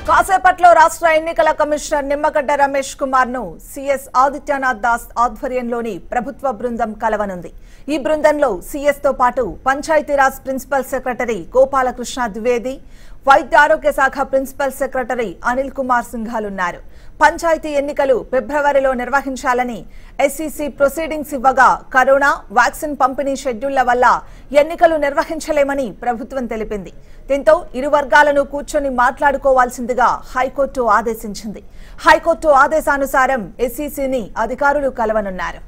కాసేపట్లో రాష్ట్ర ఎన్నికల కమిషనర్ నిమ్మగడ్డ రమేష్ కుమార్ ను సీఎస్ ఆదిత్యనాథ్ దాస్ ఆధ్వర్యంలోని ప్రభుత్వ బృందం కలవనుంది ఈ బృందంలో సీఎస్ తో పాటు పంచాయతీరాజ్ ప్రిన్సిపల్ సెక్రటరీ గోపాలకృష్ణ ద్వివేది వైద్య ఆరోగ్య శాఖ ప్రిన్సిపల్ సెక్రటరీ అనిల్ కుమార్ సింఘాలున్నారు పంచాయతీ ఎన్నికలు ఫిబ్రవరిలో నిర్వహించాలని ఎస్సీసీ ప్రొసీడింగ్స్ ఇవ్వగా కరోనా వ్యాక్సిన్ పంపిణీ షెడ్యూళ్ల వల్ల ఎన్నికలు నిర్వహించలేమని ప్రభుత్వం తెలిపింది దీంతో ఇరు వర్గాలను కూర్చొని మాట్లాడుకోవాల్సిందిగా హైకోర్టు ఆదేశించింది హైకోర్టు ఆదేశానుసారం ఎస్సీసీని అధికారులు కలవనున్నారు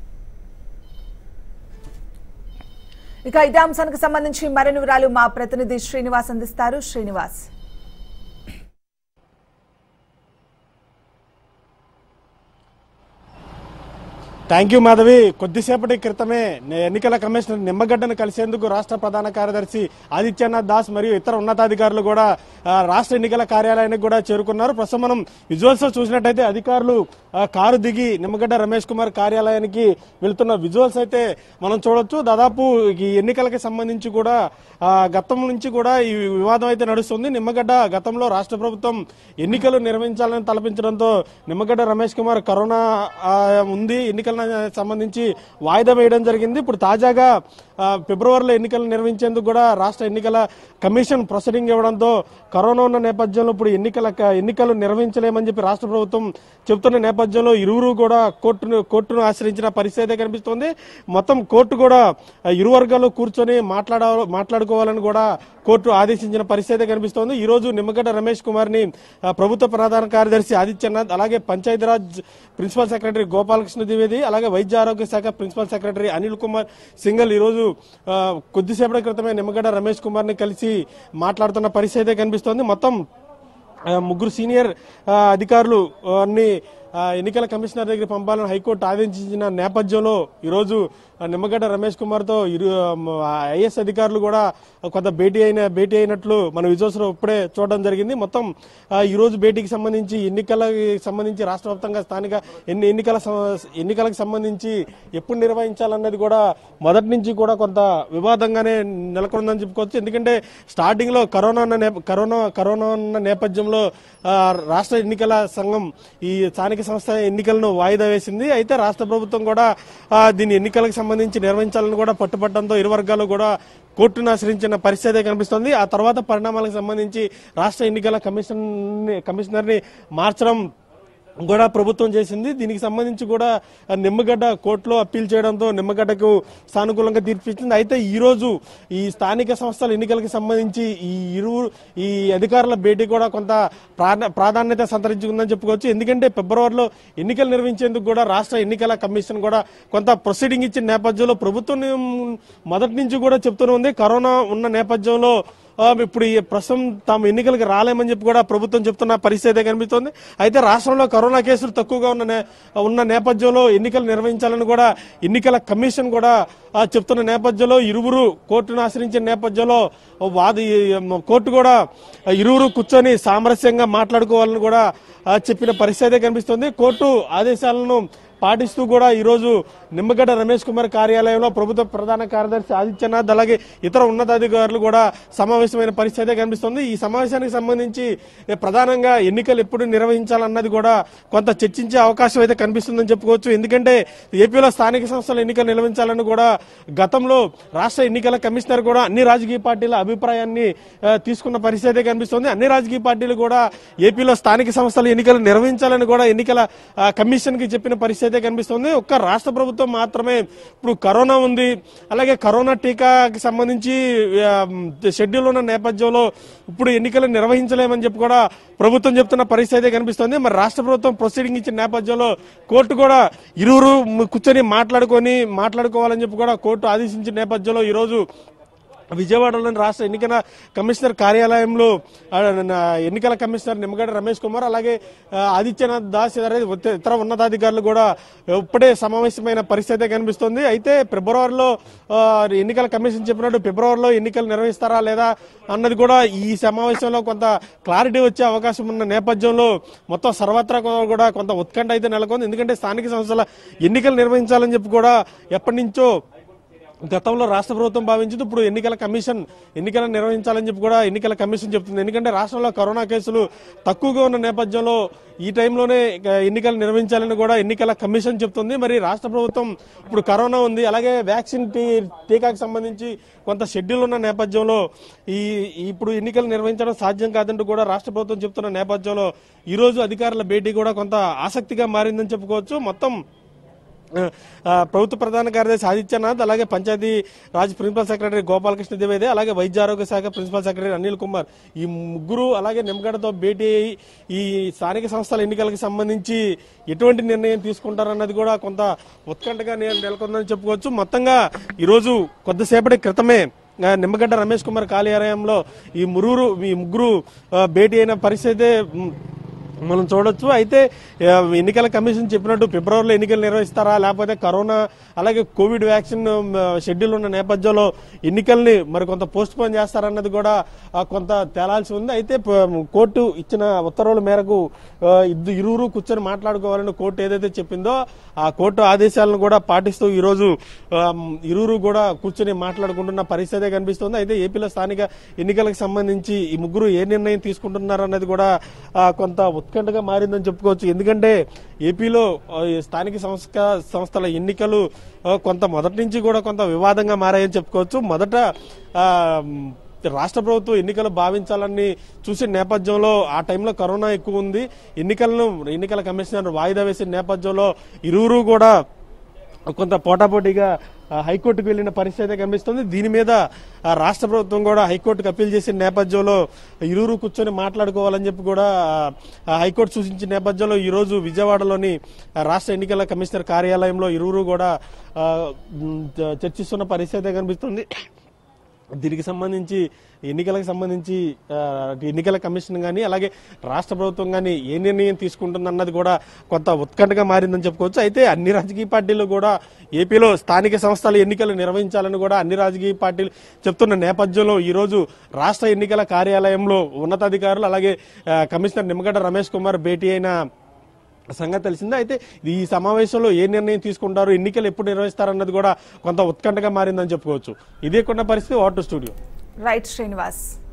ఇక ఇదే అంశానికి సంబంధించి మరిన్ని వివరాలు మా ప్రతినిధి శ్రీనివాస్ అందిస్తారు శ్రీనివాస్ థ్యాంక్ యూ మాధవి కొద్దిసేపటి క్రితమే నే- ఎన్నికల కమిషనర్ నిమ్మగడ్డను కలిసేందుకు రాష్ట్ర ప్రధాన కార్యదర్శి ఆదిత్యనాథ్ దాస్ మరియు ఇతర ఉన్నతాధికారులు కూడా ఆ, రాష్ట్ర ఎన్నికల కార్యాలయానికి కూడా చేరుకున్నారు ప్రస్తుతం మనం విజువల్స్ లో చూసినట్టయితే అధికారులు ఆ, కారు దిగి నిమ్మగడ్డ రమేష్ కుమార్ కార్యాలయానికి వెళ్తున్న విజువల్స్ అయితే మనం చూడొచ్చు దాదాపు ఈ ఎన్నికలకి సంబంధించి కూడా ఆ, గతం నుంచి కూడా ఈ వివాదం అయితే నడుస్తుంది నిమ్మగడ్డ గతంలో రాష్ట్ర ప్రభుత్వం ఎన్నికలు నిర్వహించాలని తలపించడంతో నిమ్మగడ్డ రమేష్ కుమార్ కరోనా ఆ, ఉంది ఎన్నికలకు సంబంధించి వాయిదా వేయడం జరిగింది ఇప్పుడు తాజాగా ఆ, ఫిబ్రవరిలో ఎన్నికలు నిర్వహించేందుకు కూడా రాష్ట్ర ఎన్నికల కమిషన్ ప్రొసీడింగ్ ఇవ్వడంతో కరోనా ఉన్న నేపథ్యంలో ఇప్పుడు ఎన్నికల ఎన్నికలు నిర్వహించలేమని చెప్పి రాష్ట్ర ప్రభుత్వం చెబుతున్న నేపథ్యంలో ఇరువురు కూడా కోర్టును కోర్టును ఆశ్రయించిన పరిస్థితి అయితే కనిపిస్తోంది మొత్తం కోర్టు కూడా ఆ, ఇరు వర్గాలు కూర్చొని మాట్లాడ మాట్లాడుకోవాలని కూడా కోర్టు ఆదేశించిన పరిస్థితి అయితే కనిపిస్తోంది ఈ రోజు నిమ్మగడ్డ రమేష్ కుమార్ ని ఆ, ప్రభుత్వ ప్రధాన కార్యదర్శి ఆదిత్యనాథ్ అలాగే పంచాయతీరాజ్ ప్రిన్సిపల్ సెక్రటరీ గోపాలకృష్ణ ద్వివేది అలాగే వైద్య ఆరోగ్య శాఖ ప్రిన్సిపల్ సెక్రటరీ అనిల్ కుమార్ సింగల్ ఈ రోజు ఆ, కొద్దిసేపటి క్రితమే నిమ్మగడ్డ రమేష్ కుమార్ ని కలిసి మాట్లాడుతున్న పరిస్థితి అయితే కనిపిస్తోంది మొత్తం ఆ, ముగ్గురు సీనియర్ ఆ, అధికారులు ఆ, అన్ని ఆ, ఎన్నికల కమిషనర్ దగ్గర పంపాలని హైకోర్టు ఆదేశించిన నేపథ్యంలో ఈరోజు ఆ, నిమ్మగడ్డ రమేష్ కుమార్ తో ఇరు ఐఎస్ అధికారులు కూడా కొంత భేటీ అయిన భేటీ అయినట్లు మన విజువల్స్ లో ఇప్పుడే చూడడం జరిగింది మొత్తం ఆ, ఈ రోజు భేటీకి సంబంధించి ఎన్నికలకి సంబంధించి రాష్ట్ర వ్యాప్తంగా స్థానిక ఎన్ని ఎన్నికల సమ- ఎన్నికలకు సంబంధించి ఎప్పుడు నిర్వహించాలన్నది కూడా మొదటి నుంచి కూడా కొంత వివాదంగానే నెలకొందని చెప్పుకోవచ్చు ఎందుకంటే స్టార్టింగ్ లో కరోనా ఉన్న నేప- కరోనా కరోనా ఉన్న నేపథ్యంలో ఆ, రాష్ట్ర ఎన్నికల సంఘం ఈ స్థానిక సంస్థ ఎన్నికలను వాయిదా వేసింది అయితే రాష్ట్ర ప్రభుత్వం కూడా ఆ, దీని ఎన్నికలకు సంబంధించి నిర్వహించాలని కూడా పట్టుబట్టడంతో ఇరు వర్గాలు కూడా కోర్టును ఆశ్రయించిన పరిస్థితి కనిపిస్తోంది ఆ తర్వాత పరిణామాలకు సంబంధించి రాష్ట్ర ఎన్నికల కమిషన్ కమిషనర్ ని మార్చడం కూడా ప్రభుత్వం చేసింది దీనికి సంబంధించి కూడా ఆ, నిమ్మగడ్డ కోర్టులో అప్పీల్ చేయడంతో నిమ్మగడ్డకు సానుకూలంగా తీర్పిచ్చింది అయితే ఈ రోజు ఈ స్థానిక సంస్థల ఎన్నికలకు సంబంధించి ఈ ఇరువురు ఈ అధికారుల భేటీ కూడా కొంత ప్రాధా- ప్రాధాన్యత సంతరించుకుందని చెప్పుకోవచ్చు ఎందుకంటే ఫిబ్రవరిలో ఎన్నికలు నిర్వహించేందుకు కూడా రాష్ట్ర ఎన్నికల కమిషన్ కూడా కొంత ప్రొసీడింగ్ ఇచ్చిన నేపథ్యంలో ప్రభుత్వం మొదటి నుంచి కూడా చెప్తూనే ఉంది కరోనా ఉన్న నేపథ్యంలో ఆ, ఇప్పుడు ఈ ప్రస్తుతం తాము ఎన్నికలకు రాలేమని చెప్పి కూడా ప్రభుత్వం చెప్తున్న పరిస్థితి అయితే కనిపిస్తోంది అయితే రాష్ట్రంలో కరోనా కేసులు తక్కువగా ఉన్న నే- ఉన్న నేపథ్యంలో ఎన్నికలు నిర్వహించాలని కూడా ఎన్నికల కమిషన్ కూడా ఆ, చెప్తున్న నేపథ్యంలో ఇరువురు కోర్టును ఆశ్రయించిన నేపథ్యంలో వాది కోర్టు కూడా ఇరువురు కూర్చొని సామరస్యంగా మాట్లాడుకోవాలని కూడా ఆ, చెప్పిన పరిస్థితి అయితే కనిపిస్తోంది కోర్టు ఆదేశాలను పాటిస్తూ కూడా ఈ రోజు నిమ్మగడ్డ రమేష్ కుమార్ కార్యాలయంలో ప్రభుత్వ ప్రధాన కార్యదర్శి ఆదిత్యనాథ్ అలాగే ఇతర ఉన్నతాధికారులు కూడా సమావేశమైన పరిస్థితి అయితే కనిపిస్తుంది ఈ సమావేశానికి సంబంధించి ఏ, ప్రధానంగా ఎన్నికలు ఎప్పుడు నిర్వహించాలన్నది కూడా కొంత చర్చించే అవకాశం అయితే కనిపిస్తుందని చెప్పుకోవచ్చు ఎందుకంటే ఏపీలో స్థానిక సంస్థల ఎన్నికలు నిర్వహించాలని కూడా గతంలో రాష్ట్ర ఎన్నికల కమిషనర్ కూడా అన్ని రాజకీయ పార్టీల అభిప్రాయాన్ని ఆ, తీసుకున్న పరిస్థితి అయితే కనిపిస్తుంది అన్ని రాజకీయ పార్టీలు కూడా ఏపీలో స్థానిక సంస్థల ఎన్నికలు నిర్వహించాలని కూడా ఎన్నికల ఆ, కమిషన్ కి చెప్పిన పరిస్థితి అయితే కనిపిస్తుంది ఒక్క రాష్ట్ర ప్రభుత్వం మాత్రమే ఇప్పుడు కరోనా ఉంది అలాగే కరోనా టీకాకి సంబంధించి ఆ, షెడ్యూల్ ఉన్న నేపథ్యంలో ఇప్పుడు ఎన్నికలు నిర్వహించలేమని చెప్పి కూడా ప్రభుత్వం చెప్తున్న పరిస్థితి అయితే కనిపిస్తుంది మరి రాష్ట్ర ప్రభుత్వం ప్రొసీడింగ్ ఇచ్చిన నేపథ్యంలో కోర్టు కూడా ఇరువురు కూర్చొని మాట్లాడుకొని మాట్లాడుకోవాలని చెప్పి కూడా కోర్టు ఆదేశించిన నేపథ్యంలో ఈరోజు విజయవాడలోని రాష్ట్ర ఎన్నికల కమిషనర్ కార్యాలయంలో ఆ, నా ఎన్నికల కమిషనర్ నిమ్మగడ్డ రమేష్ కుమార్ అలాగే ఆ, ఆదిత్యనాథ్ దాస్ ఇతర ఇతర ఉన్నతాధికారులు కూడా ఇప్పుడే సమావేశమైన పరిస్థితి కనిపిస్తోంది అయితే ఫిబ్రవరిలో ఆ, ఎన్నికల కమిషన్ చెప్పినట్టు ఫిబ్రవరిలో ఎన్నికలు నిర్వహిస్తారా లేదా అన్నది కూడా ఈ సమావేశంలో కొంత క్లారిటీ వచ్చే అవకాశం ఉన్న నేపథ్యంలో మొత్తం సర్వత్రా కూడా కొంత ఉత్కంఠ అయితే నెలకొంది ఎందుకంటే స్థానిక సంస్థల ఎన్నికలు నిర్వహించాలని చెప్పి కూడా ఎప్పటి నుంచో గతంలో రాష్ట్ర ప్రభుత్వం భావించింది ఇప్పుడు ఎన్నికల కమిషన్ ఎన్నికలు నిర్వహించాలని చెప్పి కూడా ఎన్నికల కమిషన్ చెప్తుంది ఎందుకంటే రాష్ట్రంలో కరోనా కేసులు తక్కువగా ఉన్న నేపథ్యంలో ఈ టైంలోనే ఇక ఎన్నికలు నిర్వహించాలని కూడా ఎన్నికల కమిషన్ చెప్తుంది మరి రాష్ట్ర ప్రభుత్వం ఇప్పుడు కరోనా ఉంది అలాగే వ్యాక్సిన్ టీ- టీకాకి సంబంధించి కొంత షెడ్యూల్ ఉన్న నేపథ్యంలో ఈ ఇప్పుడు ఎన్నికలు నిర్వహించడం సాధ్యం కాదంటూ కూడా రాష్ట్ర ప్రభుత్వం చెప్తున్న నేపథ్యంలో ఈ రోజు అధికారుల భేటీ కూడా కొంత ఆసక్తిగా మారిందని చెప్పుకోవచ్చు మొత్తం ఆ, ప్రభుత్వ ప్రధాన కార్యదర్శి ఆదిత్యనాథ్ అలాగే పంచాయతీ రాజ్ ప్రిన్సిపల్ సెక్రటరీ గోపాలకృష్ణ ద్వివేది అలాగే వైద్య ఆరోగ్య శాఖ ప్రిన్సిపల్ సెక్రటరీ అనిల్ కుమార్ ఈ ముగ్గురు అలాగే నిమ్మగడతో భేటీ అయ్యి ఈ స్థానిక సంస్థల ఎన్నికలకు సంబంధించి ఎటువంటి నిర్ణయం తీసుకుంటారన్నది కూడా కొంత ఉత్కంఠగా నే- నెలకొందని చెప్పుకోవచ్చు మొత్తంగా ఈరోజు కొద్దిసేపటి క్రితమే ఆ, నిమ్మగడ్డ రమేష్ కుమార్ కార్యాలయంలో ఈ మురుగురు ఈ ముగ్గురు ఆ, భేటీ అయిన పరిస్థితి ఉమ్, మనం చూడొచ్చు అయితే ఆ, ఎన్నికల కమిషన్ చెప్పినట్టు ఫిబ్రవరిలో ఎన్నికలు నిర్వహిస్తారా లేకపోతే కరోనా అలాగే కోవిడ్ వ్యాక్సిన్ ఆ, షెడ్యూల్ ఉన్న నేపథ్యంలో ఎన్నికల్ని మరి కొంత పోస్ట్ పోన్ చేస్తారన్నది కూడా ఆ, కొంత తేలాల్సి ఉంది అయితే ప- కోర్టు ఇచ్చిన ఉత్తర్వుల మేరకు ఆ, ఇద్దు ఇరువురు కూర్చొని మాట్లాడుకోవాలని కోర్టు ఏదైతే చెప్పిందో ఆ కోర్టు ఆదేశాలను కూడా పాటిస్తూ ఈరోజు ఆ, ఇరువురు కూడా కూర్చొని మాట్లాడుకుంటున్న పరిస్థితే కనిపిస్తుంది అయితే ఏపీలో స్థానిక ఎన్నికలకు సంబంధించి ఈ ముగ్గురు ఏ నిర్ణయం తీసుకుంటున్నారు అన్నది కూడా ఆ, కొంత ఉత్కంఠగా మారిందని చెప్పుకోవచ్చు ఎందుకంటే ఏపీలో ఆ, ఈ స్థానిక సంస్థ సంస్థల ఎన్నికలు ఆ, కొంత మొదటి నుంచి కూడా కొంత వివాదంగా మారాయని చెప్పుకోవచ్చు మొదట ఆ, రాష్ట్ర ప్రభుత్వం ఎన్నికలు భావించాలని చూసిన నేపథ్యంలో ఆ టైంలో కరోనా ఎక్కువ ఉంది ఎన్నికలను ఎన్నికల కమిషనర్ వాయిదా వేసిన నేపథ్యంలో ఇరువురు కూడా కొంత పోటాపోటీగా ఆ, హైకోర్టుకు వెళ్లిన పరిస్థితి కనిపిస్తుంది దీని మీద ఆ, రాష్ట్ర ప్రభుత్వం కూడా హైకోర్టుకు అప్పీల్ చేసిన నేపథ్యంలో ఇరువురు కూర్చొని మాట్లాడుకోవాలని చెప్పి కూడా ఆ, హైకోర్టు సూచించిన నేపథ్యంలో ఈ రోజు విజయవాడలోని ఆ, రాష్ట్ర ఎన్నికల కమిషనర్ కార్యాలయంలో ఇరువురు కూడా ఆ, ఉమ్, చ- చర్చిస్తున్న పరిస్థితి కనిపిస్తుంది దీనికి సంబంధించి ఎన్నికలకు సంబంధించి ఆ, ఎన్నికల కమిషన్ కానీ అలాగే రాష్ట్ర ప్రభుత్వం కానీ ఏ నిర్ణయం తీసుకుంటుందన్నది కూడా కొంత ఉత్కంఠగా మారిందని చెప్పుకోవచ్చు అయితే అన్ని రాజకీయ పార్టీలు కూడా ఏపీలో స్థానిక సంస్థల ఎన్నికలు నిర్వహించాలని కూడా అన్ని రాజకీయ పార్టీలు చెప్తున్న నేపథ్యంలో ఈ రోజు రాష్ట్ర ఎన్నికల కార్యాలయంలో ఉన్నతాధికారులు అలాగే ఆ, కమిషనర్ నిమ్మగడ్డ రమేష్ కుమార్ భేటీ అయిన సంగతి తెలిసిందే అయితే ఈ సమావేశంలో ఏ నిర్ణయం తీసుకుంటారు ఎన్నికలు ఎప్పుడు నిర్వహిస్తారన్నది కూడా కొంత ఉత్కంఠగా మారిందని చెప్పుకోవచ్చు ఇదే కొన్న పరిస్థితి వాటర్ స్టూడియో రైట్ శ్రీనివాస్